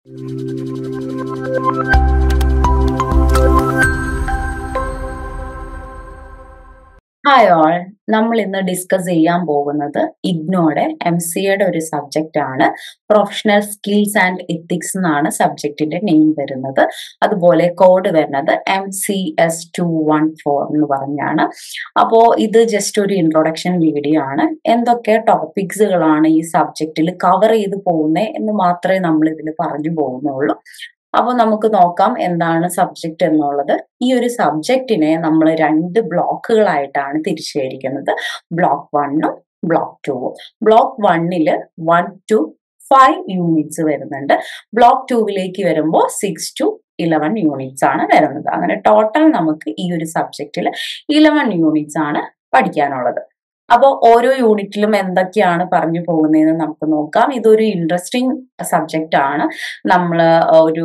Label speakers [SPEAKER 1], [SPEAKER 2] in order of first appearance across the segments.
[SPEAKER 1] Hi all നമ്മൾ ഇന്ന് discuss ചെയ്യാൻ പോകുന്നത് ഇഗ്നോയുടെ എം സിയുടെ ഒരു സബ്ജക്റ്റ് ആണ് പ്രൊഫഷണൽ സ്കിൽസ് ആൻഡ് എത്തിക്സ് എന്നാണ് സബ്ജക്റ്റിന്റെ നെയിം വരുന്നത് അതുപോലെ കോഡ് വരുന്നത് M C S two one four എന്ന് പറഞ്ഞാണ് അപ്പോൾ ഇത് ജസ്റ്റ് ഒരു ഇൻട്രൊഡക്ഷൻ വീഡിയോ ആണ് എന്തൊക്കെ ടോപ്പിക്സുകളാണ് ഈ സബ്ജക്റ്റിൽ കവർ ചെയ്ത് പോകുന്നത് എന്ന് മാത്രമേ നമ്മൾ ഇതിൽ പറഞ്ഞു പോകുന്നുള്ളൂ അപ്പോൾ നമുക്ക് നോക്കാം എന്താണ് സബ്ജക്റ്റ് എന്നുള്ളത് ഈ ഒരു സബ്ജക്റ്റിനെ നമ്മൾ രണ്ട് ബ്ലോക്കുകളായിട്ടാണ് തിരിച്ചിരിക്കുന്നത് ബ്ലോക്ക് വണ്ണും ബ്ലോക്ക് ടൂവും ബ്ലോക്ക് വണ്ണില് വൺ ടു ഫൈവ് യൂണിറ്റ്സ് വരുന്നുണ്ട് ബ്ലോക്ക് ടൂവിലേക്ക് വരുമ്പോൾ സിക്സ് ടു ഇലവൻ യൂണിറ്റ്സ് ആണ് വരുന്നത് അങ്ങനെ ടോട്ടൽ നമുക്ക് ഈ ഒരു സബ്ജക്റ്റിൽ ഇലവൻ യൂണിറ്റ്സ് ആണ് പഠിക്കാനുള്ളത് അപ്പോൾ ഓരോ യൂണിറ്റിലും എന്തൊക്കെയാണ് പറഞ്ഞു പോകുന്നതെന്ന് നമുക്ക് നോക്കാം ഇതൊരു ഇൻട്രസ്റ്റിംഗ് സബ്ജക്റ്റ് ആണ് നമ്മൾ ഒരു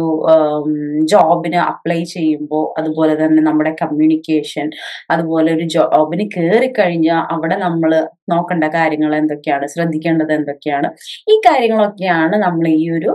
[SPEAKER 1] ജോബിന് അപ്ലൈ ചെയ്യുമ്പോൾ അതുപോലെ തന്നെ നമ്മുടെ കമ്മ്യൂണിക്കേഷൻ അതുപോലെ ഒരു ജോബിന് കയറി കഴിഞ്ഞാൽ അവിടെ നമ്മൾ നോക്കേണ്ട കാര്യങ്ങൾ എന്തൊക്കെയാണ് ശ്രദ്ധിക്കേണ്ടത് എന്തൊക്കെയാണ് ഈ കാര്യങ്ങളൊക്കെയാണ് നമ്മൾ ഈ ഒരു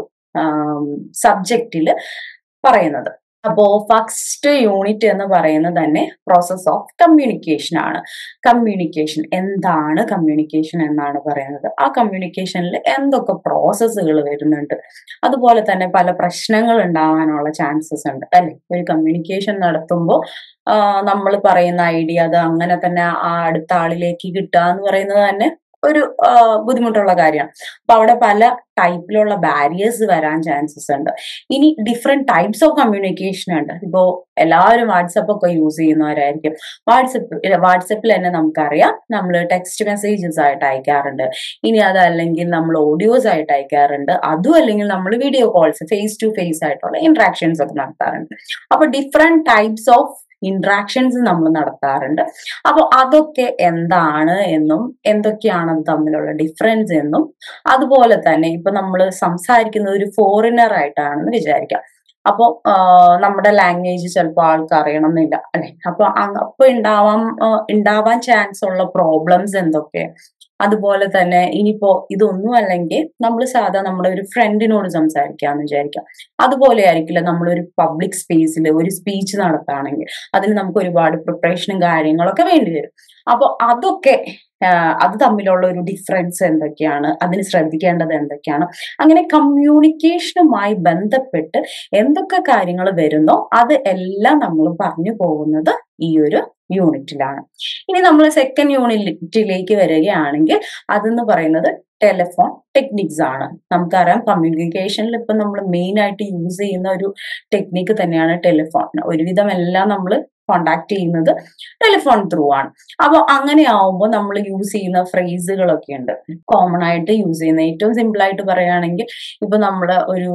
[SPEAKER 1] സബ്ജക്റ്റിൽ പറയുന്നത് അപ്പോ ഫസ്റ്റ് യൂണിറ്റ് എന്ന് പറയുന്നത് തന്നെ പ്രോസസ് ഓഫ് കമ്മ്യൂണിക്കേഷൻ ആണ് കമ്മ്യൂണിക്കേഷൻ എന്താണ് കമ്മ്യൂണിക്കേഷൻ എന്നാണ് പറയുന്നത് ആ കമ്മ്യൂണിക്കേഷനിൽ എന്തൊക്കെ പ്രോസസ്സുകൾ വരുന്നുണ്ട് അതുപോലെ തന്നെ പല പ്രശ്നങ്ങൾ ഉണ്ടാവാനുള്ള ചാൻസസ് ഉണ്ട് അല്ലെ ഒരു കമ്മ്യൂണിക്കേഷൻ നടത്തുമ്പോൾ നമ്മൾ പറയുന്ന ഐഡിയ അത് അങ്ങനെ തന്നെ ആ അടുത്ത ആളിലേക്ക് കിട്ടുക എന്ന് പറയുന്നത് തന്നെ ഒരു ബുദ്ധിമുട്ടുള്ള കാര്യമാണ് അപ്പൊ അവിടെ പല ടൈപ്പിലുള്ള ബാരിയേഴ്സ് വരാൻ ചാൻസസ് ഉണ്ട് ഇനി ഡിഫറെന്റ് ടൈപ്സ് ഓഫ് കമ്മ്യൂണിക്കേഷൻ ഉണ്ട് ഇപ്പോ എല്ലാവരും വാട്സപ്പ് ഒക്കെ യൂസ് ചെയ്യുന്നവരായിരിക്കും വാട്സപ്പ് വാട്സപ്പിൽ തന്നെ നമുക്കറിയാം നമ്മൾ ടെക്സ്റ്റ് മെസ്സേജസ് ആയിട്ട് അയക്കാറുണ്ട് ഇനി അതല്ലെങ്കിൽ നമ്മൾ ഓഡിയോസ് ആയിട്ട് അയക്കാറുണ്ട് അതും അല്ലെങ്കിൽ നമ്മൾ video calls face to face ആയിട്ടുള്ള ഇന്ററാക്ഷൻസ് ഒക്കെ നടത്താറുണ്ട് അപ്പൊ ഡിഫറെന്റ് ടൈപ്സ് ഓഫ് ഇന്ററാക്ഷൻസ് നമ്മൾ നടത്താറുണ്ട് അപ്പോൾ അതൊക്കെ എന്താണ് എന്നും എന്തൊക്കെയാണ് അത് തമ്മിലുള്ള ഡിഫറൻസ് എന്നും അതുപോലെ തന്നെ ഇപ്പൊ നമ്മൾ സംസാരിക്കുന്നത് ഒരു ഫോറിനർ ആയിട്ടാണെന്ന് വിചാരിക്കാം അപ്പോൾ നമ്മുടെ ലാംഗ്വേജ് ചിലപ്പോൾ ആൾക്ക് അറിയണം എന്നില്ല അല്ലെ അപ്പൊ അപ്പൊ ഉണ്ടാവാൻ ഉണ്ടാവാൻ ചാൻസ് ഉള്ള പ്രോബ്ലംസ് എന്തൊക്കെ അതുപോലെ തന്നെ ഇനിയിപ്പോ ഇതൊന്നും അല്ലെങ്കിൽ നമ്മൾ സാധാ നമ്മുടെ ഒരു ഫ്രണ്ടിനോട് സംസാരിക്കാന്ന് വിചാരിക്കാം അതുപോലെ ആയിരിക്കില്ല നമ്മളൊരു പബ്ലിക് സ്പേസിൽ ഒരു സ്പീച്ച് നടത്തുകയാണെങ്കിൽ അതിന് നമുക്ക് ഒരുപാട് പ്രിപ്പറേഷനും കാര്യങ്ങളൊക്കെ വേണ്ടി വരും അപ്പോൾ അതൊക്കെ അത് തമ്മിലുള്ള ഒരു ഡിഫറൻസ് എന്തൊക്കെയാണ് അതിന് ശ്രദ്ധിക്കേണ്ടത് എന്തൊക്കെയാണ് അങ്ങനെ കമ്മ്യൂണിക്കേഷനുമായി ബന്ധപ്പെട്ട് എന്തൊക്കെ കാര്യങ്ങൾ വരുന്നോ അത് എല്ലാം നമ്മൾ പറഞ്ഞു പോകുന്നത് ഈ ഒരു യൂണിറ്റിലാണ് ഇനി നമ്മൾ സെക്കൻഡ് യൂണിറ്റിലേക്ക് വരികയാണെങ്കിൽ അതെന്ന് പറയുന്നത് ടെലിഫോൺ ടെക്നിക്സ് ആണ് നമുക്കറിയാം കമ്മ്യൂണിക്കേഷനിൽ ഇപ്പൊ നമ്മൾ മെയിൻ ആയിട്ട് യൂസ് ചെയ്യുന്ന ഒരു ടെക്നിക്ക് തന്നെയാണ് ടെലിഫോൺ ഒരുവിധം എല്ലാം നമ്മൾ കോണ്ടാക്ട് ചെയ്യുന്നത് ടെലിഫോൺ ത്രൂ ആണ് അപ്പോൾ അങ്ങനെ ആവുമ്പോൾ നമ്മൾ യൂസ് ചെയ്യുന്ന ഫ്രേസുകളൊക്കെ ഉണ്ട് കോമൺ ആയിട്ട് യൂസ് ചെയ്യുന്ന ഏറ്റവും സിമ്പിൾ ആയിട്ട് പറയുകയാണെങ്കിൽ ഇപ്പൊ നമ്മൾ ഒരു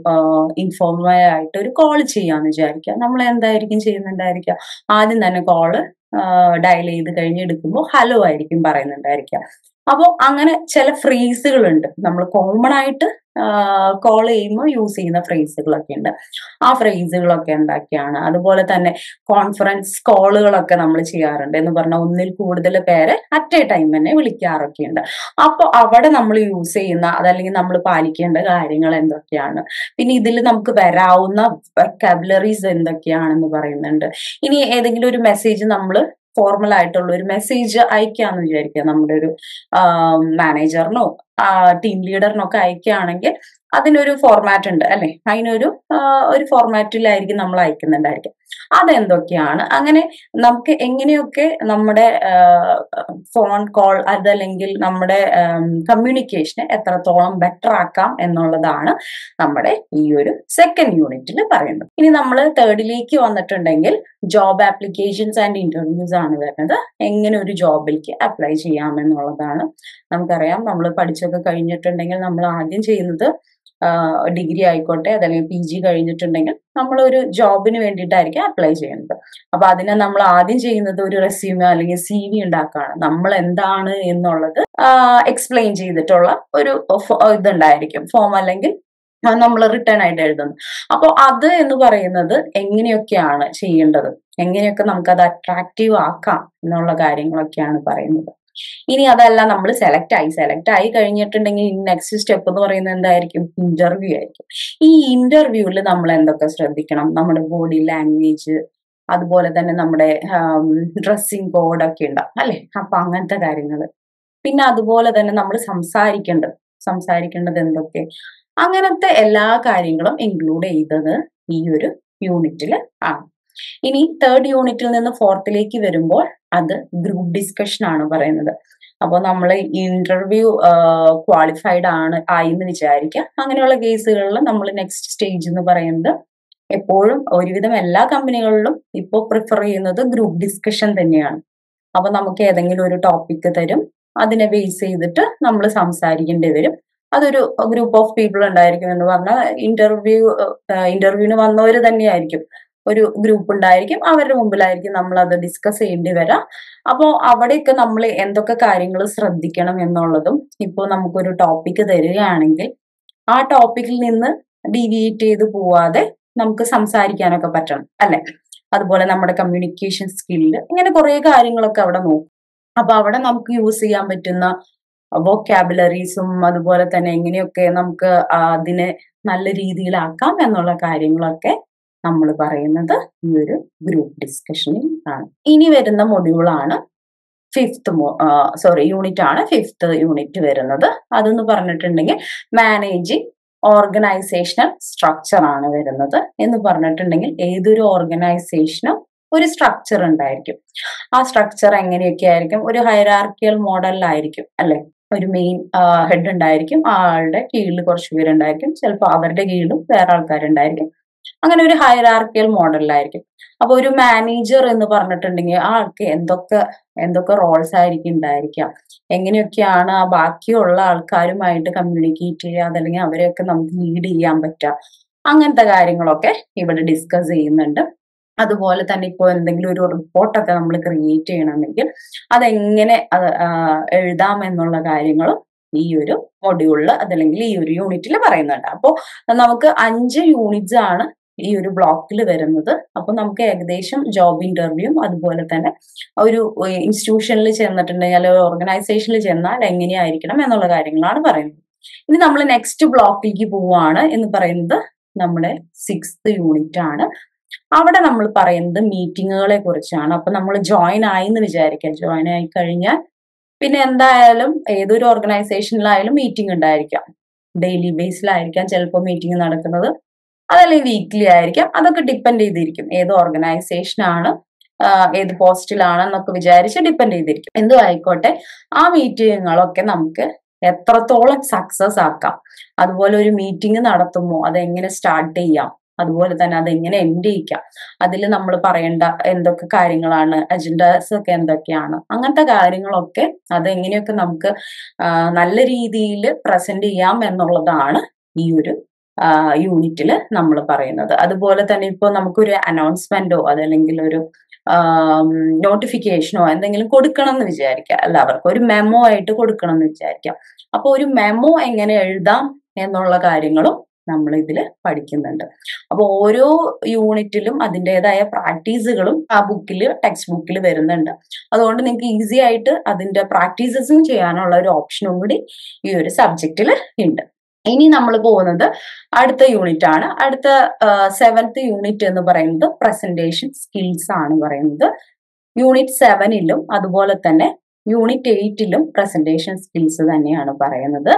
[SPEAKER 1] ഇൻഫോർമൽ ആയിട്ട് ഒരു കോൾ ചെയ്യാന്ന് വിചാരിക്കുക നമ്മൾ എന്തായിരിക്കും ചെയ്യുന്നുണ്ടായിരിക്കുക ആദ്യം തന്നെ കോള് ഡയൽ ചെയ്ത് കഴിഞ്ഞ് എടുക്കുമ്പോൾ ഹലോ ആയിരിക്കും പറയുന്നുണ്ടായിരിക്കുക അപ്പോൾ അങ്ങനെ ചില ഫ്രേസുകളുണ്ട് നമ്മൾ കോമൺ ആയിട്ട് കോൾ ചെയ്യുമ്പോൾ യൂസ് ചെയ്യുന്ന ഫ്രേസുകളൊക്കെ ഉണ്ട് ആ ഫ്രേസുകളൊക്കെ എന്തൊക്കെയാണ് അതുപോലെ തന്നെ കോൺഫറൻസ് കോളുകളൊക്കെ നമ്മൾ ചെയ്യാറുണ്ട് എന്ന് പറഞ്ഞാൽ ഒന്നിൽ കൂടുതൽ പേരെ അറ്റ് എ ടൈം തന്നെ വിളിക്കാറൊക്കെ ഉണ്ട് അപ്പോൾ അവിടെ നമ്മൾ യൂസ് ചെയ്യുന്ന അതല്ലെങ്കിൽ നമ്മൾ പാലിക്കേണ്ട കാര്യങ്ങൾ എന്തൊക്കെയാണ് പിന്നെ ഇതിൽ നമുക്ക് വരാവുന്ന വെക്കാബുലറീസ് എന്തൊക്കെയാണെന്ന് പറയുന്നുണ്ട് ഇനി ഏതെങ്കിലും ഒരു മെസ്സേജ് നമ്മൾ ഫോർമൽ ആയിട്ടുള്ള ഒരു മെസ്സേജ് അയക്കാന്ന് വിചാരിക്കുക നമ്മുടെ ഒരു മാനേജറിനോ ടീം ലീഡറിനൊക്കെ അയക്കുകയാണെങ്കിൽ അതിനൊരു ഫോർമാറ്റ് ഉണ്ട് അല്ലെ അതിനൊരു ഒരു ഫോർമാറ്റിലായിരിക്കും നമ്മൾ അയക്കുന്നുണ്ടായിരിക്കും അതെന്തൊക്കെയാണ് അങ്ങനെ നമുക്ക് എങ്ങനെയൊക്കെ നമ്മുടെ ഫോൺ കോൾ അതല്ലെങ്കിൽ നമ്മുടെ കമ്മ്യൂണിക്കേഷനെ എത്രത്തോളം ബെറ്റർ ആക്കാം എന്നുള്ളതാണ് നമ്മുടെ ഈ ഒരു സെക്കൻഡ് യൂണിറ്റിൽ പറയുന്നത് ഇനി നമ്മൾ തേർഡിലേക്ക് വന്നിട്ടുണ്ടെങ്കിൽ ജോബ് ആപ്ലിക്കേഷൻസ് ആൻഡ് ഇന്റർവ്യൂസ് ആണ് വരുന്നത് എങ്ങനെ ഒരു ജോബിലേക്ക് അപ്ലൈ ചെയ്യാം എന്നുള്ളതാണ് നമുക്കറിയാം നമ്മൾ പഠിച്ചൊക്കെ കഴിഞ്ഞിട്ടുണ്ടെങ്കിൽ നമ്മൾ ആദ്യം ചെയ്യുന്നത് ഡിഗ്രി ആയിക്കോട്ടെ അതല്ലെങ്കിൽ പി ജി കഴിഞ്ഞിട്ടുണ്ടെങ്കിൽ നമ്മൾ ഒരു ജോബിന് വേണ്ടിയിട്ടായിരിക്കും അപ്ലൈ ചെയ്യുന്നത് അപ്പൊ അതിനെ നമ്മൾ ആദ്യം ചെയ്യുന്നത് ഒരു റെസ്യൂമോ അല്ലെങ്കിൽ സി വി ഉണ്ടാക്കുകയാണ് നമ്മൾ എന്താണ് എന്നുള്ളത് എക്സ്പ്ലെയിൻ ചെയ്തിട്ടുള്ള ഒരു ഇതുണ്ടായിരിക്കും ഫോം അല്ലെങ്കിൽ നമ്മൾ റിട്ടേൺ ആയിട്ട് എഴുതുന്നു അപ്പോൾ അത് എന്ന് പറയുന്നത് എങ്ങനെയൊക്കെയാണ് ചെയ്യേണ്ടത് എങ്ങനെയൊക്കെ നമുക്ക് അത് അട്രാക്റ്റീവ് ആക്കാം എന്നുള്ള കാര്യങ്ങളൊക്കെയാണ് പറയുന്നത് ഇനി അതല്ല നമ്മൾ സെലക്ട് ആയി സെലക്ട് ആയി കഴിഞ്ഞിട്ടുണ്ടെങ്കിൽ നെക്സ്റ്റ് സ്റ്റെപ്പ് എന്ന് പറയുന്നത് എന്തായിരിക്കും ഇന്റർവ്യൂ ആയിരിക്കും ഈ ഇന്റർവ്യൂവിൽ നമ്മൾ എന്തൊക്കെ ശ്രദ്ധിക്കണം നമ്മുടെ ബോഡി ലാംഗ്വേജ് അതുപോലെ തന്നെ നമ്മുടെ ഡ്രസ്സിങ് കോഡൊക്കെ ഉണ്ടാവും അല്ലെ അപ്പൊ അങ്ങനത്തെ കാര്യങ്ങൾ പിന്നെ അതുപോലെ തന്നെ നമ്മൾ സംസാരിക്കേണ്ടത് സംസാരിക്കേണ്ടത് എന്തൊക്കെ അങ്ങനത്തെ എല്ലാ കാര്യങ്ങളും ഇൻക്ലൂഡ് ചെയ്തത് ഈ ഒരു യൂണിറ്റിൽ ആണ് ഇനി തേർഡ് യൂണിറ്റിൽ നിന്ന് ഫോർത്തിലേക്ക് വരുമ്പോൾ അത് ഗ്രൂപ്പ് ഡിസ്കഷൻ ആണ് പറയുന്നത് അപ്പോൾ നമ്മൾ ഇന്റർവ്യൂ ക്വാളിഫൈഡ് ആണ് ആയി എന്ന് വിചാരിക്കുക അങ്ങനെയുള്ള കേസുകളിൽ നമ്മൾ നെക്സ്റ്റ് സ്റ്റേജ് എന്ന് പറയുന്നത് എപ്പോഴും ഒരുവിധം എല്ലാ കമ്പനികളിലും ഇപ്പോൾ പ്രിഫർ ചെയ്യുന്നത് ഗ്രൂപ്പ് ഡിസ്കഷൻ തന്നെയാണ് അപ്പൊ നമുക്ക് ഏതെങ്കിലും ഒരു ടോപ്പിക് തരും അതിനെ ബേസ് ചെയ്തിട്ട് നമ്മൾ സംസാരിക്കേണ്ടി വരും അതൊരു ഗ്രൂപ്പ് ഓഫ് പീപ്പിൾ ഉണ്ടായിരിക്കും എന്ന് പറഞ്ഞാൽ ഇന്റർവ്യൂ ഇന്റർവ്യൂവിന് വന്നവർ തന്നെയായിരിക്കും ഒരു ഗ്രൂപ്പ് ഉണ്ടായിരിക്കും അവരുടെ മുമ്പിലായിരിക്കും നമ്മൾ അത് ഡിസ്കസ് ചെയ്യേണ്ടി വരാം അപ്പോൾ അവിടെയൊക്കെ നമ്മൾ എന്തൊക്കെ കാര്യങ്ങൾ ശ്രദ്ധിക്കണം എന്നുള്ളതും ഇപ്പോൾ നമുക്കൊരു ടോപ്പിക് തരികയാണെങ്കിൽ ആ ടോപ്പിക്കിൽ നിന്ന് ഡീവിയേറ്റ് ചെയ്ത് പോവാതെ നമുക്ക് സംസാരിക്കാനൊക്കെ പറ്റണം അല്ലെ അതുപോലെ നമ്മുടെ കമ്മ്യൂണിക്കേഷൻ സ്കില്ല് ഇങ്ങനെ കുറെ കാര്യങ്ങളൊക്കെ അവിടെ നോക്കും അപ്പൊ അവിടെ നമുക്ക് യൂസ് ചെയ്യാൻ പറ്റുന്ന വൊക്കാബുലറീസും അതുപോലെ തന്നെ എങ്ങനെയൊക്കെ നമുക്ക് അതിനെ നല്ല രീതിയിലാക്കാം എന്നുള്ള കാര്യങ്ങളൊക്കെ നമ്മൾ പറയുന്നത് ഈ ഒരു ഗ്രൂപ്പ് ഡിസ്കഷനിൽ ആണ് ഇനി വരുന്ന മൊഡ്യൂളാണ് ഫിഫ്ത്ത് സോറി യൂണിറ്റ് ആണ് ഫിഫ്ത്ത് യൂണിറ്റ് വരുന്നത് അതെന്ന് പറഞ്ഞിട്ടുണ്ടെങ്കിൽ മാനേജിങ് ഓർഗനൈസേഷണൽ സ്ട്രക്ചർ ആണ് വരുന്നത് എന്ന് പറഞ്ഞിട്ടുണ്ടെങ്കിൽ ഏതൊരു ഓർഗനൈസേഷനും ഒരു സ്ട്രക്ചർ ഉണ്ടായിരിക്കും ആ സ്ട്രക്ചർ എങ്ങനെയൊക്കെ ആയിരിക്കും ഒരു ഹൈറാർക്കിയൽ മോഡലിലായിരിക്കും അല്ലെ ഒരു മെയിൻ ഹെഡ് ഉണ്ടായിരിക്കും ആ ആളുടെ കീഴിൽ കുറച്ച് പേരുണ്ടായിരിക്കും ചിലപ്പോൾ അവരുടെ കീഴിലും വേറെ ആൾക്കാരുണ്ടായിരിക്കും അങ്ങനെ ഒരു ഹൈറാർക്കിയൽ മോഡലിലായിരിക്കും അപ്പൊ ഒരു മാനേജർ എന്ന് പറഞ്ഞിട്ടുണ്ടെങ്കിൽ ആ ആൾക്ക് എന്തൊക്കെ എന്തൊക്കെ റോൾസ് ആയിരിക്കും ഉണ്ടായിരിക്കാം എങ്ങനെയൊക്കെയാണ് ആ ബാക്കിയുള്ള ആൾക്കാരുമായിട്ട് കമ്മ്യൂണിക്കേറ്റ് ചെയ്യുക അതല്ലെങ്കിൽ അവരെയൊക്കെ നമുക്ക് ലീഡ് ചെയ്യാൻ പറ്റുക അങ്ങനത്തെ കാര്യങ്ങളൊക്കെ ഇവിടെ ഡിസ്കസ് ചെയ്യുന്നുണ്ട് അതുപോലെ തന്നെ ഇപ്പോൾ എന്തെങ്കിലും ഒരു റിപ്പോർട്ടൊക്കെ നമ്മൾ ക്രിയേറ്റ് ചെയ്യണമെങ്കിൽ അതെങ്ങനെ അത് എഴുതാം എന്നുള്ള കാര്യങ്ങളും ഈ ഒരു മൊഡ്യൂളിൽ അതല്ലെങ്കിൽ ഈ ഒരു യൂണിറ്റിൽ പറയുന്നുണ്ട് അപ്പോൾ നമുക്ക് അഞ്ച് യൂണിറ്റ്സ് ആണ് ഈ ഒരു ബ്ലോക്കിൽ വരുന്നത് അപ്പോൾ നമുക്ക് ഏകദേശം ജോബ് ഇന്റർവ്യൂവും അതുപോലെ തന്നെ ഒരു ഇൻസ്റ്റിറ്റ്യൂഷനിൽ ചെന്നിട്ടുണ്ടെങ്കിൽ അല്ലെങ്കിൽ ഓർഗനൈസേഷനിൽ ചെന്നാൽ എങ്ങനെയായിരിക്കണം എന്നുള്ള കാര്യങ്ങളാണ് പറയുന്നത് ഇനി നമ്മൾ നെക്സ്റ്റ് ബ്ലോക്കിലേക്ക് പോവുകയാണ് എന്ന് പറയുന്നത് നമ്മുടെ സിക്സ്ത് യൂണിറ്റ് ആണ് അവിടെ നമ്മൾ പറയുന്നത് മീറ്റിങ്ങുകളെ കുറിച്ചാണ് അപ്പൊ നമ്മൾ ജോയിൻ ആയി എന്ന് വിചാരിക്കാം ജോയിൻ ആയി കഴിഞ്ഞാൽ പിന്നെ എന്തായാലും ഏതൊരു ഓർഗനൈസേഷനിലായാലും മീറ്റിംഗ് ഉണ്ടായിരിക്കാം ഡെയിലി ബേസിലായിരിക്കാം ചിലപ്പോൾ മീറ്റിംഗ് നടക്കുന്നത് അതല്ലെങ്കിൽ വീക്ക്ലി ആയിരിക്കാം അതൊക്കെ ഡിപ്പെൻഡ് ചെയ്തിരിക്കും ഏത് ഓർഗനൈസേഷൻ ആണ് ഏത് പോസ്റ്റിലാണെന്നൊക്കെ വിചാരിച്ച് ഡിപ്പെൻഡ് ചെയ്തിരിക്കും എന്തും ആയിക്കോട്ടെ ആ മീറ്റിങ്ങുകളൊക്കെ നമുക്ക് എത്രത്തോളം സക്സസ് ആക്കാം അതുപോലെ ഒരു മീറ്റിംഗ് നടത്തുമ്പോൾ അതെങ്ങനെ സ്റ്റാർട്ട് ചെയ്യാം അതുപോലെ തന്നെ അതെങ്ങനെ എൻഡ് ചെയ്യിക്കാം അതിൽ നമ്മൾ പറയേണ്ട എന്തൊക്കെ കാര്യങ്ങളാണ് അജൻഡാസ് ഒക്കെ എന്തൊക്കെയാണ് അങ്ങനത്തെ കാര്യങ്ങളൊക്കെ അതെങ്ങനെയൊക്കെ നമുക്ക് നല്ല രീതിയിൽ പ്രസന്റ് ചെയ്യാം എന്നുള്ളതാണ് ഈ ഒരു യൂണിറ്റിൽ നമ്മൾ പറയുന്നത് അതുപോലെ തന്നെ ഇപ്പോൾ നമുക്കൊരു അനൗൺസ്മെന്റോ അതല്ലെങ്കിൽ ഒരു നോട്ടിഫിക്കേഷനോ എന്തെങ്കിലും കൊടുക്കണം എന്ന് വിചാരിക്കാം എല്ലാവർക്കും ഒരു മെമ്മോ ആയിട്ട് കൊടുക്കണം എന്ന് വിചാരിക്കാം അപ്പോൾ ഒരു മെമ്മോ എങ്ങനെ എഴുതാം എന്നുള്ള കാര്യങ്ങളും നമ്മൾ ഇതിൽ പഠിക്കുന്നുണ്ട് അപ്പോൾ ഓരോ യൂണിറ്റിലും അതിൻ്റെതായ പ്രാക്ടീസുകളും ആ ബുക്കിൽ ടെക്സ്റ്റ് ബുക്കിൽ വരുന്നുണ്ട് അതുകൊണ്ട് നിങ്ങൾക്ക് ഈസി ആയിട്ട് അതിന്റെ പ്രാക്ടീസസും ചെയ്യാനുള്ള ഒരു ഓപ്ഷനും കൂടി ഈ ഒരു സബ്ജക്റ്റിൽ ഉണ്ട് ഇനി നമ്മൾ പോകുന്നത് അടുത്ത യൂണിറ്റ് ആണ് അടുത്ത സെവൻത്ത് യൂണിറ്റ് എന്ന് പറയുന്നത് പ്രസന്റേഷൻ സ്കിൽസ് ആണ് പറയുന്നത് യൂണിറ്റ് സെവനിലും അതുപോലെ തന്നെ യൂണിറ്റ് എയ്റ്റിലും പ്രസന്റേഷൻ സ്കിൽസ് തന്നെയാണ് പറയുന്നത്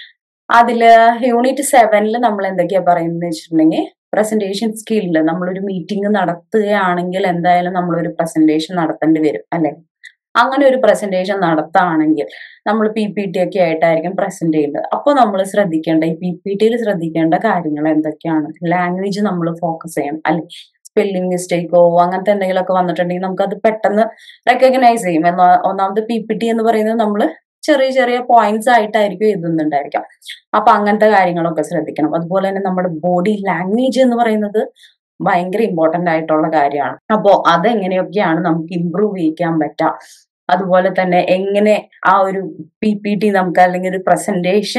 [SPEAKER 1] അതില് യൂണിറ്റ് സെവനിൽ നമ്മൾ എന്തൊക്കെയാ പറയുന്നത് വെച്ചിട്ടുണ്ടെങ്കിൽ പ്രസന്റേഷൻ സ്കില്ല് നമ്മളൊരു മീറ്റിംഗ് നടത്തുകയാണെങ്കിൽ എന്തായാലും നമ്മളൊരു പ്രസന്റേഷൻ നടത്തേണ്ടി വരും അല്ലെ അങ്ങനെ ഒരു പ്രസന്റേഷൻ നടത്തുകയാണെങ്കിൽ നമ്മൾ പി പി ടി ഒക്കെ ആയിട്ടായിരിക്കും പ്രസന്റ് ചെയ്യുന്നത് അപ്പോൾ നമ്മൾ ശ്രദ്ധിക്കേണ്ട ഈ പി പി ടിയിൽ ശ്രദ്ധിക്കേണ്ട കാര്യങ്ങൾ എന്തൊക്കെയാണ് ലാംഗ്വേജ് നമ്മൾ ഫോക്കസ് ചെയ്യണം അല്ലെ സ്പെല്ലിംഗ് മിസ്റ്റേക്കോ അങ്ങനത്തെ എന്തെങ്കിലുമൊക്കെ വന്നിട്ടുണ്ടെങ്കിൽ നമുക്ക് അത് പെട്ടെന്ന് റെക്കഗ്നൈസ് ചെയ്യും എന്നാ ഒന്നാമത് പി പി ടി എന്ന് പറയുന്നത് നമ്മൾ ചെറിയ ചെറിയ പോയിന്റ്സ് ആയിട്ടായിരിക്കും എഴുതുന്നുണ്ടായിരിക്കാം അപ്പൊ അങ്ങനത്തെ കാര്യങ്ങളൊക്കെ ശ്രദ്ധിക്കണം അതുപോലെ തന്നെ നമ്മുടെ ബോഡി ലാംഗ്വേജ് എന്ന് പറയുന്നത് ഭയങ്കര ഇമ്പോർട്ടന്റ് ആയിട്ടുള്ള കാര്യമാണ് അപ്പോ അതെങ്ങനെയൊക്കെയാണ് നമുക്ക് ഇമ്പ്രൂവ് ചെയ്യിക്കാൻ പറ്റുക അതുപോലെ തന്നെ എങ്ങനെ ആ ഒരു പി പി ടി നമുക്ക് അല്ലെങ്കിൽ ഒരു പ്രസന്റേഷൻ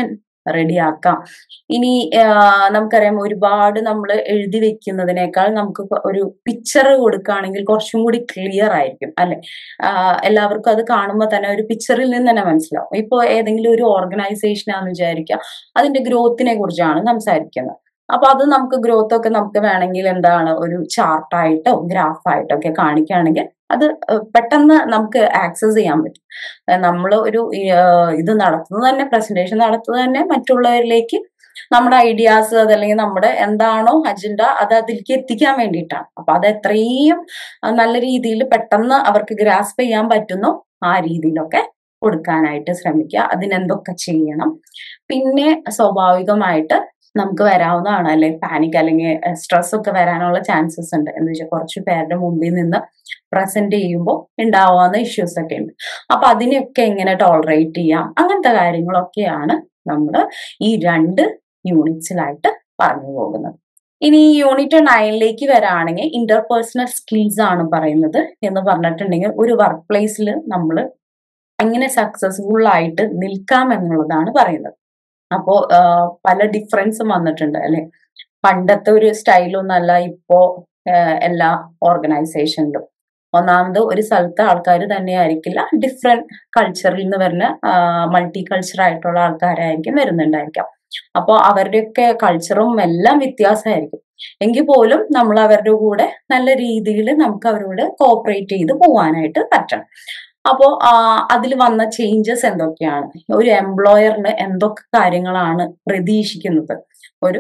[SPEAKER 1] റെഡിയാക്കാം ഇനി ആ, നമുക്കറിയാം ഒരുപാട് നമ്മൾ എഴുതി വെക്കുന്നതിനേക്കാൾ നമുക്ക് ഇപ്പൊ ഒരു പിക്ചർ കൊടുക്കുകയാണെങ്കിൽ കുറച്ചും കൂടി ക്ലിയർ ആയിരിക്കും അല്ലെ എല്ലാവർക്കും അത് കാണുമ്പോൾ തന്നെ ഒരു പിക്ചറിൽ നിന്ന് തന്നെ മനസ്സിലാവും ഇപ്പോൾ ഏതെങ്കിലും ഒരു ഓർഗനൈസേഷൻ ആണെന്ന് വിചാരിക്കുക അതിന്റെ ഗ്രോത്തിനെ കുറിച്ചാണ് സംസാരിക്കുന്നത് അപ്പൊ അത് നമുക്ക് ഗ്രോത്ത് ഒക്കെ നമുക്ക് വേണമെങ്കിൽ എന്താണ് ഒരു ചാർട്ടായിട്ടോ ഗ്രാഫായിട്ടോ ഒക്കെ കാണിക്കുകയാണെങ്കിൽ അത് ഏഹ് പെട്ടെന്ന് നമുക്ക് ആക്സസ് ചെയ്യാൻ പറ്റും നമ്മൾ ഒരു ഏഹ് ഇത് നടത്തുന്നത് തന്നെ പ്രസന്റേഷൻ നടത്തുന്നത് തന്നെ മറ്റുള്ളവരിലേക്ക് നമ്മുടെ ഐഡിയാസ് അതല്ലെങ്കിൽ നമ്മുടെ എന്താണോ അജണ്ട അത് അതിലേക്ക് എത്തിക്കാൻ വേണ്ടിയിട്ടാണ് അപ്പൊ അത് എത്രയും അഹ് നല്ല രീതിയിൽ പെട്ടെന്ന് അവർക്ക് ഗ്രാസ്പ് ചെയ്യാൻ പറ്റുന്നോ ആ രീതിയിലൊക്കെ കൊടുക്കാനായിട്ട് ശ്രമിക്കുക അതിനെന്തൊക്കെ ചെയ്യണം പിന്നെ സ്വാഭാവികമായിട്ട് നമുക്ക് വരാവുന്നതാണ് അല്ലെ പാനിക് അല്ലെങ്കിൽ സ്ട്രെസ് ഒക്കെ വരാനുള്ള ചാൻസസ് ഉണ്ട് എന്ന് വെച്ചാൽ കുറച്ച് പേരുടെ മുമ്പിൽ നിന്ന് പ്രസന്റ് ചെയ്യുമ്പോൾ ഉണ്ടാവാവുന്ന ഇഷ്യൂസ് ഒക്കെ ഉണ്ട് അപ്പൊ അതിനെയൊക്കെ എങ്ങനെ ടോളറേറ്റ് ചെയ്യാം അങ്ങനത്തെ കാര്യങ്ങളൊക്കെയാണ് നമ്മൾ ഈ രണ്ട് യൂണിറ്റ്സിലായിട്ട് പറഞ്ഞു പോകുന്നത് ഇനി ഈ യൂണിറ്റ് നയനിലേക്ക് വരാണെങ്കിൽ ഇന്റർപേഴ്സണൽ സ്കിൽസ് ആണ് പറയുന്നത് എന്ന് പറഞ്ഞിട്ടുണ്ടെങ്കിൽ ഒരു വർക്ക് പ്ലേസിൽ നമ്മൾ എങ്ങനെ സക്സസ്ഫുൾ ആയിട്ട് നിൽക്കാം എന്നുള്ളതാണ് പറയുന്നത് അപ്പോ ആഹ് പല ഡിഫറൻസും വന്നിട്ടുണ്ട് അല്ലെ പണ്ടത്തെ ഒരു സ്റ്റൈലൊന്നല്ല ഇപ്പോ ആഹ് എല്ലാ ഓർഗനൈസേഷനിലും ഒന്നാമത് ഒരു സ്ഥലത്തെ ആൾക്കാർ തന്നെ ആയിരിക്കില്ല ഡിഫറെന്റ് കൾച്ചറിൽ നിന്ന് വരുന്ന മൾട്ടി കൾച്ചർ ആയിട്ടുള്ള ആൾക്കാരായിരിക്കും വരുന്നുണ്ടായിരിക്കാം അപ്പോൾ അവരുടെയൊക്കെ കൾച്ചറും എല്ലാം വ്യത്യാസമായിരിക്കും എങ്കിൽ പോലും നമ്മൾ അവരുടെ കൂടെ നല്ല രീതിയിൽ നമുക്ക് അവരോട് കോപ്പറേറ്റ് ചെയ്ത് പോകാനായിട്ട് പറ്റണം അപ്പോൾ അതിൽ വന്ന ചേഞ്ചസ് എന്തൊക്കെയാണ് ഒരു എംപ്ലോയറിന് എന്തൊക്കെ കാര്യങ്ങളാണ് പ്രതീക്ഷിക്കുന്നത് ഒരു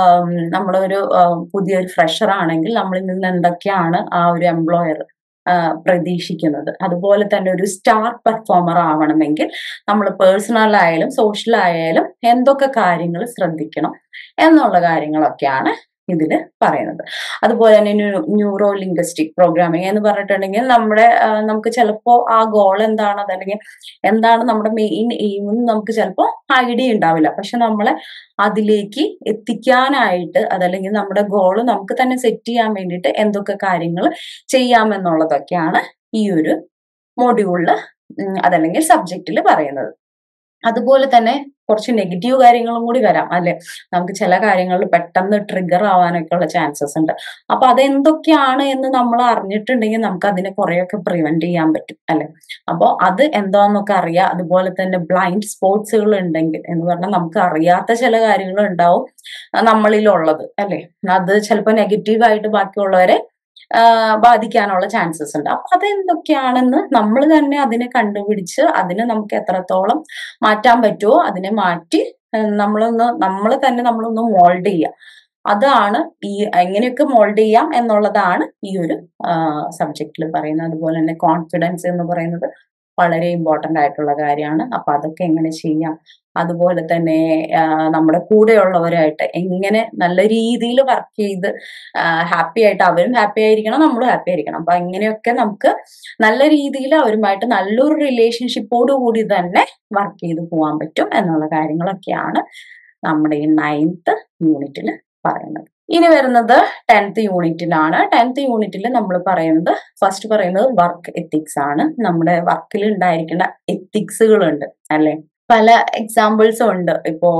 [SPEAKER 1] നമ്മളൊരു പുതിയൊരു ഫ്രഷർ ആണെങ്കിൽ നമ്മളിൽ നിന്ന് എന്തൊക്കെയാണ് ആ ഒരു എംപ്ലോയർ പ്രതീക്ഷിക്കുന്നത് അതുപോലെ തന്നെ ഒരു സ്റ്റാർ പെർഫോമർ ആവണമെങ്കിൽ നമ്മൾ പേഴ്സണൽ ആയാലും സോഷ്യൽ ആയാലും എന്തൊക്കെ കാര്യങ്ങൾ ശ്രദ്ധിക്കണം എന്നുള്ള കാര്യങ്ങളൊക്കെയാണ് ഇതിൽ പറയുന്നത് അതുപോലെ തന്നെ ന്യൂറോ ലിംഗ്വിസ്റ്റിക് പ്രോഗ്രാമിംഗ് എന്ന് പറഞ്ഞിട്ടുണ്ടെങ്കിൽ നമ്മുടെ നമുക്ക് ചിലപ്പോൾ ആ ഗോൾ എന്താണ് അതല്ലെങ്കിൽ എന്താണ് നമ്മുടെ മെയിൻ എയിം എന്ന് നമുക്ക് ചിലപ്പോൾ ഐഡിയ ഉണ്ടാവില്ല പക്ഷെ നമ്മളെ അതിലേക്ക് എത്തിക്കാനായിട്ട് അതല്ലെങ്കിൽ നമ്മുടെ ഗോൾ നമുക്ക് തന്നെ സെറ്റ് ചെയ്യാൻ വേണ്ടിയിട്ട് എന്തൊക്കെ കാര്യങ്ങൾ ചെയ്യാമെന്നുള്ളതൊക്കെയാണ് ഈ ഒരു മൊഡ്യൂളിൽ അതല്ലെങ്കിൽ സബ്ജക്റ്റിൽ പറയുന്നത് അതുപോലെ തന്നെ കുറച്ച് നെഗറ്റീവ് കാര്യങ്ങളും കൂടി വരാം അല്ലെ നമുക്ക് ചില കാര്യങ്ങളിൽ പെട്ടെന്ന് ട്രിഗർ ആവാനൊക്കെ ഉള്ള ചാൻസസ് ഉണ്ട് അപ്പൊ അതെന്തൊക്കെയാണ് എന്ന് നമ്മൾ അറിഞ്ഞിട്ടുണ്ടെങ്കിൽ നമുക്ക് അതിനെ കുറെയൊക്കെ പ്രിവെന്റ് ചെയ്യാൻ പറ്റും അല്ലെ അപ്പോൾ അത് എന്താന്നൊക്കെ അറിയാം അതുപോലെ തന്നെ ബ്ലൈൻഡ് സ്പോർട്സുകൾ ഉണ്ടെങ്കിൽ എന്ന് പറഞ്ഞാൽ നമുക്ക് അറിയാത്ത ചില കാര്യങ്ങൾ ഉണ്ടാവും നമ്മളിലുള്ളത് അല്ലെ അത് ചിലപ്പോൾ നെഗറ്റീവായിട്ട് ബാക്കിയുള്ളവരെ ബാധിക്കാനുള്ള ചാൻസസ് ഉണ്ട് അപ്പൊ അതെന്തൊക്കെയാണെന്ന് നമ്മൾ തന്നെ അതിനെ കണ്ടുപിടിച്ച് അതിനെ നമുക്ക് എത്രത്തോളം മാറ്റാൻ പറ്റുമോ അതിനെ മാറ്റി നമ്മളൊന്ന് നമ്മൾ തന്നെ നമ്മളൊന്ന് മോൾഡ് ചെയ്യുക അതാണ് ഈ എങ്ങനെയൊക്കെ മോൾഡ് ചെയ്യാം എന്നുള്ളതാണ് ഈ ഒരു സബ്ജക്റ്റിൽ പറയുന്നത് അതുപോലെ തന്നെ കോൺഫിഡൻസ് എന്ന് പറയുന്നത് വളരെ ഇമ്പോർട്ടൻ്റ് ആയിട്ടുള്ള കാര്യമാണ് അപ്പൊ അതൊക്കെ എങ്ങനെ ചെയ്യാം അതുപോലെ തന്നെ നമ്മുടെ കൂടെയുള്ളവരായിട്ട് എങ്ങനെ നല്ല രീതിയിൽ വർക്ക് ചെയ്ത് ഹാപ്പി ആയിട്ട് അവരും ഹാപ്പി ആയിരിക്കണം നമ്മളും ഹാപ്പി ആയിരിക്കണം അപ്പൊ അങ്ങനെയൊക്കെ നമുക്ക് നല്ല രീതിയിൽ അവരുമായിട്ട് നല്ലൊരു റിലേഷൻഷിപ്പോട് കൂടി തന്നെ വർക്ക് ചെയ്ത് പോകാൻ പറ്റും എന്നുള്ള കാര്യങ്ങളൊക്കെയാണ് നമ്മുടെ ഈ നയൻത്ത് യൂണിറ്റിൽ പറയുന്നത് ഇനി വരുന്നത് ടെൻത്ത് യൂണിറ്റിലാണ് ടെൻത്ത് യൂണിറ്റിൽ നമ്മൾ പറയുന്നത് ഫസ്റ്റ് പറയുന്നത് വർക്ക് എത്തിക്സ് ആണ് നമ്മുടെ വർക്കിൽ ഉണ്ടായിരിക്കേണ്ട എത്തിക്സുകളുണ്ട് അല്ലെ പല എക്സാമ്പിൾസും ഉണ്ട് ഇപ്പോ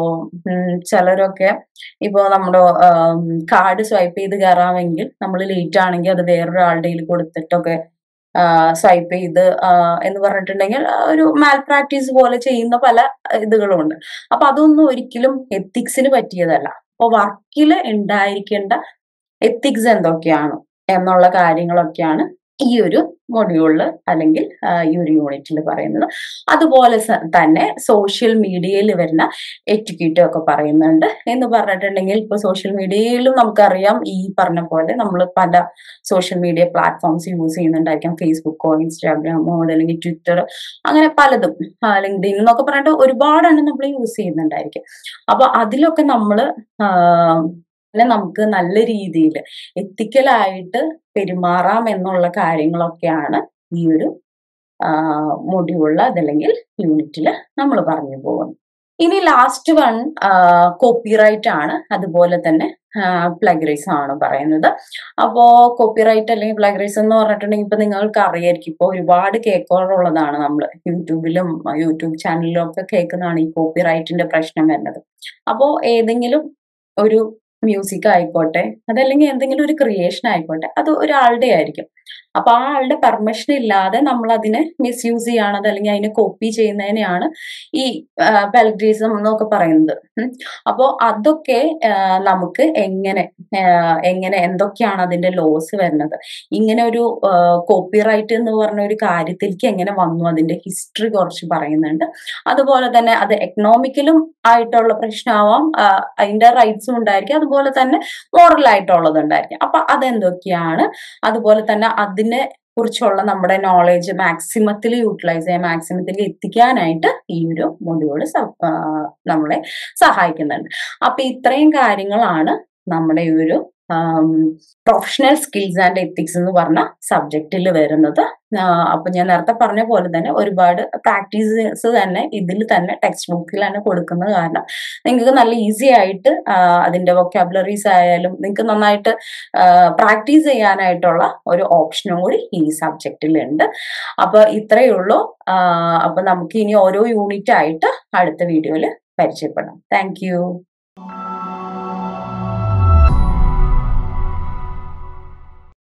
[SPEAKER 1] ചിലരൊക്കെ ഇപ്പോ നമ്മുടെ കാർഡ് സ്വൈപ്പ് ചെയ്ത് കയറാമെങ്കിൽ നമ്മൾ ലേറ്റ് ആണെങ്കിൽ അത് വേറൊരാളുടെ കൊടുത്തിട്ടൊക്കെ സ്വൈപ്പ് ചെയ്ത് എന്ന് പറഞ്ഞിട്ടുണ്ടെങ്കിൽ ഒരു മാൽ പ്രാക്ടീസ് പോലെ ചെയ്യുന്ന പല ഇതുകളുമുണ്ട് അപ്പൊ അതൊന്നും ഒരിക്കലും എത്തിക്സിന് പറ്റിയതല്ല അപ്പൊ വർക്കിൽ ഉണ്ടായിരിക്കേണ്ട എത്തിക്സ് എന്തൊക്കെയാണ് എന്നുള്ള കാര്യങ്ങളൊക്കെയാണ് ഈ ഒരു മൊഡ്യൂളിൽ അല്ലെങ്കിൽ ഈ ഒരു യൂണിറ്റിൽ പറയുന്നത് അതുപോലെ തന്നെ സോഷ്യൽ മീഡിയയിൽ വരുന്ന എറ്റിക്യൂറ്റും ഒക്കെ പറയുന്നുണ്ട് എന്ന് പറഞ്ഞിട്ടുണ്ടെങ്കിൽ ഇപ്പൊ സോഷ്യൽ മീഡിയയിലും നമുക്കറിയാം ഈ പറഞ്ഞ പോലെ നമ്മൾ പല സോഷ്യൽ മീഡിയ പ്ലാറ്റ്ഫോംസ് യൂസ് ചെയ്യുന്നുണ്ടായിരിക്കാം ഫേസ്ബുക്കോ ഇൻസ്റ്റാഗ്രാമോ അല്ലെങ്കിൽ ട്വിറ്റർ അങ്ങനെ പലതും ലിങ്ക്ഡിൻ എന്നൊക്കെ പറഞ്ഞിട്ട് ഒരുപാടെണ്ണം നമ്മൾ യൂസ് ചെയ്യുന്നുണ്ടായിരിക്കും അപ്പൊ അതിലൊക്കെ നമ്മൾ പിന്നെ നമുക്ക് നല്ല രീതിയിൽ എത്തിക്കലായിട്ട് പെരുമാറാം എന്നുള്ള കാര്യങ്ങളൊക്കെയാണ് ഈ ഒരു മൊഡ്യൂളിൽ അതല്ലെങ്കിൽ യൂണിറ്റിൽ നമ്മൾ പറഞ്ഞു പോകുന്നത് ഇനി ലാസ്റ്റ് വൺ കോപ്പിറൈറ്റ് ആണ് അതുപോലെ തന്നെ പ്ലഗറിസം ആണ് പറയുന്നത് അപ്പോ കോപ്പിറൈറ്റ് അല്ലെങ്കിൽ പ്ലഗറിസം എന്ന് പറഞ്ഞിട്ടുണ്ടെങ്കിൽ ഇപ്പൊ നിങ്ങൾക്ക് അറിയായിരിക്കും ഇപ്പൊ ഒരുപാട് കേൾക്കാറുള്ളതാണ് നമ്മൾ യൂട്യൂബിലും യൂട്യൂബ് ചാനലിലും ഒക്കെ കേൾക്കുന്നതാണ് ഈ കോപ്പിറൈറ്റിന്റെ പ്രശ്നം വരുന്നത് അപ്പോ ഏതെങ്കിലും ഒരു മ്യൂസിക് ആയിക്കോട്ടെ അതല്ലെങ്കിൽ എന്തെങ്കിലും ഒരു ക്രിയേഷൻ ആയിക്കോട്ടെ അത് ഒരാളുടെ ആയിരിക്കും അപ്പൊ ആ ആളുടെ പെർമിഷൻ ഇല്ലാതെ നമ്മൾ അതിനെ മിസ്യൂസ് ചെയ്യാണത് അല്ലെങ്കിൽ അതിനെ കോപ്പി ചെയ്യുന്നതിനെയാണ് ഈ പെലഗ്രീസം എന്നൊക്കെ പറയുന്നത് ഉം. അപ്പോ അതൊക്കെ ആ, നമുക്ക് എങ്ങനെ ആ, എങ്ങനെ എന്തൊക്കെയാണ് അതിന്റെ ലോസ് വരുന്നത് ഇങ്ങനെ ഒരു കോപ്പിറൈറ്റ് എന്ന് പറഞ്ഞ ഒരു കാര്യത്തിലേക്ക് എങ്ങനെ വന്നു അതിന്റെ ഹിസ്റ്ററി കുറച്ച് പറയുന്നുണ്ട് അതുപോലെ തന്നെ അത് എക്കണോമിക്കലും ആയിട്ടുള്ള പ്രശ്നമാവാം ആ, അതിന്റെ റൈറ്റ്സും ഉണ്ടായിരിക്കും അതുപോലെ തന്നെ മോറൽ ആയിട്ടുള്ളത് ഉണ്ടായിരിക്കും അപ്പൊ അതെന്തൊക്കെയാണ് അതുപോലെ തന്നെ അതിനെ കുറിച്ചുള്ള നമ്മുടെ നോളേജ് മാക്സിമത്തിൽ യൂട്ടിലൈസ് ചെയ്യാൻ മാക്സിമത്തിൽ എത്തിക്കാനായിട്ട് ഈ ഒരു മൊഡ്യൂള് നമ്മളെ സഹായിക്കുന്നുണ്ട് അപ്പൊ ഇത്രയും കാര്യങ്ങളാണ് നമ്മുടെ ഈ ഒരു പ്രൊഫഷണൽ സ്കിൽസ് ആൻഡ് എത്തിക്സ് എന്ന് പറഞ്ഞ സബ്ജക്റ്റിൽ വരുന്നത് ആഹ് അപ്പൊ ഞാൻ നേരത്തെ പറഞ്ഞ പോലെ തന്നെ ഒരുപാട് പ്രാക്ടീസസ് തന്നെ ഇതിൽ തന്നെ ടെക്സ്റ്റ് ബുക്കിൽ തന്നെ കൊടുക്കുന്നത് കാരണം നിങ്ങൾക്ക് നല്ല ഈസി ആയിട്ട് ആഹ് അതിന്റെ വൊക്കാബുലറീസ് ആയാലും നിങ്ങൾക്ക് നന്നായിട്ട് പ്രാക്ടീസ് ചെയ്യാനായിട്ടുള്ള ഒരു ഓപ്ഷനും കൂടി ഈ സബ്ജക്റ്റിൽ ഉണ്ട് അപ്പൊ ഇത്രയേ ഉള്ളൂ ആഹ് അപ്പൊ നമുക്ക് ഇനി ഓരോ യൂണിറ്റ് ആയിട്ട് അടുത്ത വീഡിയോയിൽ പരിചയപ്പെടാം താങ്ക് യു